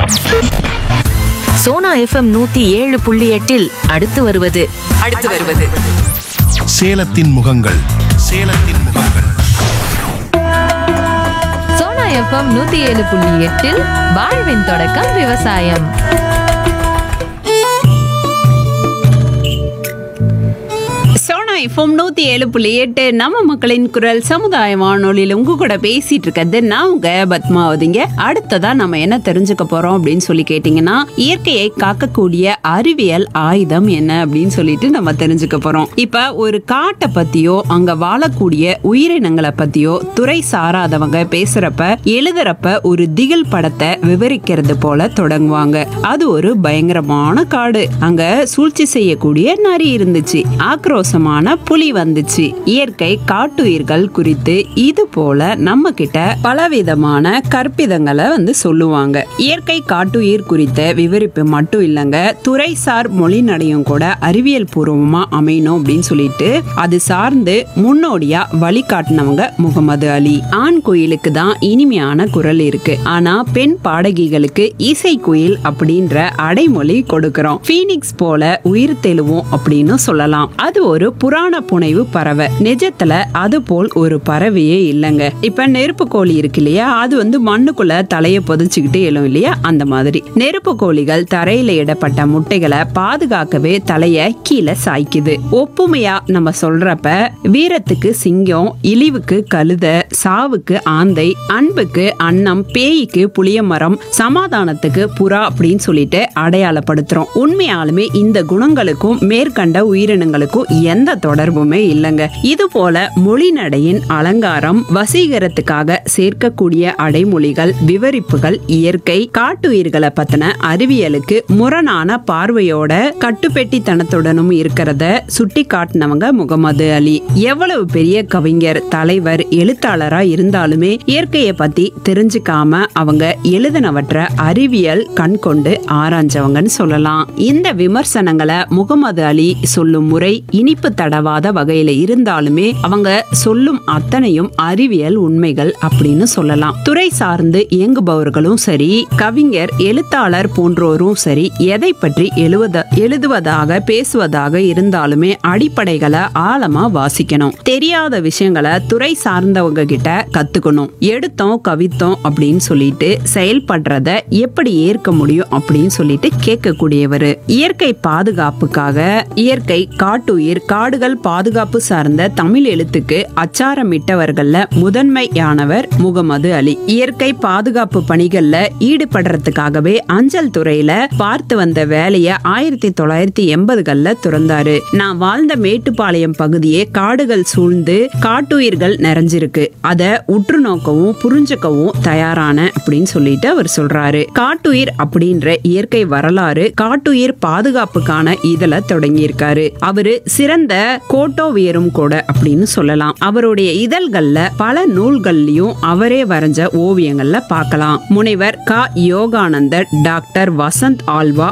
Sona FM நூத்தி ஏழு புள்ளி எட்டில் அடுத்து வருவது அடுத்து வருவது சேலத்தின் முகங்கள் சேலத்தின் முகங்கள் சோனா எஃப்எம் நூத்தி ஏழு புள்ளி எட்டில் வாழ்வின் தொடக்கம் விவசாயம் சோனா எஃப்எம் நூத்தி ஏழு புள்ளி எட்டு நம்ம மக்களின் குரல் சமுதாய வானொலியில் உங்க கூட பேசிட்டு இருக்கிறது நான் உங்க பத்மாவதிங்க அடுத்ததா நம்ம என்ன தெரிஞ்சுக்க போறோம் அப்படின்னு சொல்லி கேட்டீங்கன்னா இயற்கையை காக்கக்கூடிய அறிவியல் ஆயுதம் என்ன அப்படின்னு சொல்லிட்டு நம்ம தெரிஞ்சுக்க போறோம் இப்ப ஒரு காட்டை பத்தியோ அங்க வாழக்கூடிய உயிரினங்களை பத்தியோ துறை சாராதவங்க பேசுறப்ப எழுதுறப்ப ஒரு திகில் படத்தை விவரிக்கிறது போல தொடங்குவாங்க அது ஒரு பயங்கரமான காடு அங்க சூழ்ச்சி செய்யக்கூடிய நரி இருந்துச்சு ஆக்ரோஷமான புலி வந்துச்சு இயற்கை காட்டுயிர்கள் குறித்து இது போல நம்ம கிட்ட பலவிதமான கற்பிதங்களை வந்து சொல்லுவாங்க இயற்கை காட்டுயிர் குறித்த விவரிப்பு மட்டும் இல்லைங்க துறைசார் மொழி நடையும் கூட அறிவியல் பூர்வமா அமையணும் அப்படின்னு சொல்லிட்டு அது சார்ந்து முன்னோடியா வழிகாட்டினவங்க முகமது அலி ஆண் குயிலுக்கு தான் இனிமையான குரல் இருக்கு ஆனா பெண் பாடகிகளுக்கு இசை குயில் அப்படின்ற அடைமொழி கொடுக்கிறோம் பீனிக்ஸ் போல உயிர் தெழுவோம் அப்படின்னு சொல்லலாம் அது ஒரு புராண புனைவு பறவை நிஜத்துல அது போல் ஒரு பறவையே இல்லைங்க இப்ப நெருப்பு கோழி இருக்கு இல்லையா அது வந்து மண்ணுக்குள்ள தலைய புதைச்சுக்கிட்டு எழும் இல்லையா அந்த மாதிரி நெருப்பு கோழிகள் தரையில இடப்பட்ட முட்டைகளை பாதுகாக்கவே தலைய கீழே சாய்க்குது ஒப்புமையா நம்ம சொல்றப்ப வீரத்துக்கு சிங்கம் இழிவுக்கு கழுத சாவுக்கு ஆந்தை அன்புக்கு அன்னம் பேய்க்கு புளிய மரம் சமாதானத்துக்கு புறா அப்படின்னு சொல்லிட்டு அடையாளப்படுத்துறோம் உண்மையாலுமே இந்த குணங்களுக்கும் மேற்கண்ட உயிரினங்களுக்கும் எந்த தொடர்புமே இல்லைங்க இது போல மொழிநடையின் அலங்காரம் வசீகரத்துக்காக சேர்க்கக்கூடிய அடைமொழிகள் விவரிப்புகள் இயற்கை காட்டுயிர்களை பத்தின அறிவியலுக்கு முரணான பார்வையோட கட்டுப்பெட்டித்தனத்துடனும் இருக்கிறத சுட்டி காட்டினவங்க முகமது அலி எவ்வளவு பெரிய கவிஞர் தலைவர் எழுத்தாளரா இருந்தாலுமே இயற்கையை பத்தி தெரிஞ்சுக்காம அவங்க எழுதினவற்றை அறிவியல் கண் கொண்டு ஆராய்ஞ்சவங்கன்னு சொல்லலாம் இந்த விமர்சனங்களை முகமது அலி சொல்லும் முறை இனிப்பு தடவாத வகையில இருந்தாலுமே அவங்க சொல்லும் அத்தனையும் அறிவியல் உண்மைகள் அப்படின்னு சொல்லலாம் துறை சார்ந்து இயங்குபவர்களும் சரி கவிஞர் எழுத்தாளர் போன்றோரும் சரி எதை பற்றி எழுவத எழுதுவதாக பேசுவதாக இருந்தாலுமே அடிப்படைகளை ஆழமா வாசிக்கணும் தெரியாத விஷயங்களை துறை சார்ந்தவங்க கிட்ட கத்துக்கணும் எடுத்தோம் கவித்தோம் அப்படின்னு சொல்லிட்டு செயல்படுறத எப்படி ஏற்க முடியும் அப்படின்னு சொல்லிட்டு கேட்கக்கூடியவர் இயற்கை பாதுகாப்புக்காக இயற்கை காட்டுயிர் காடுகள் பாதுகாப்பு சார்ந்த தமிழ் எழுத்துக்கு அச்சாரமிட்டவர்கள்ல முதன்மையானவர் முகமது அலி இயற்கை பாதுகாப்பு பணிகள்ல ஈடுபடுறதுக்காகவே அஞ்சல் துறையில பார்த்து வந்த வேலைய ஆயிரத்தி தொள்ளாயிரத்தி எண்பதுகள்ல துறந்தாரு நான் வாழ்ந்த மேட்டுப்பாளையம் பகுதியே காடுகள் சூழ்ந்து காட்டுயிர்கள் நிறைஞ்சிருக்கு அத உற்று நோக்கவும் புரிஞ்சுக்கவும் தயாரான அப்படின்னு சொல்லிட்டு அவர் சொல்றாரு காட்டுயிர் அப்படின்ற இயற்கை வரலாறு காட்டுயிர் பாதுகாப்புக்கான இதழ தொடங்கியிருக்காரு அவரு சிறந்த கோட்டோவியரும் கூட அப்படின்னு சொல்லலாம் அவருடைய இதழ்கள்ல பல நூல்கள்லயும் அவரே வரைஞ்ச ஓவியங்கள்ல பார்க்கலாம் முனைவர் க யோகானந்தர் டாக்டர் வசந்த் ஆல்வா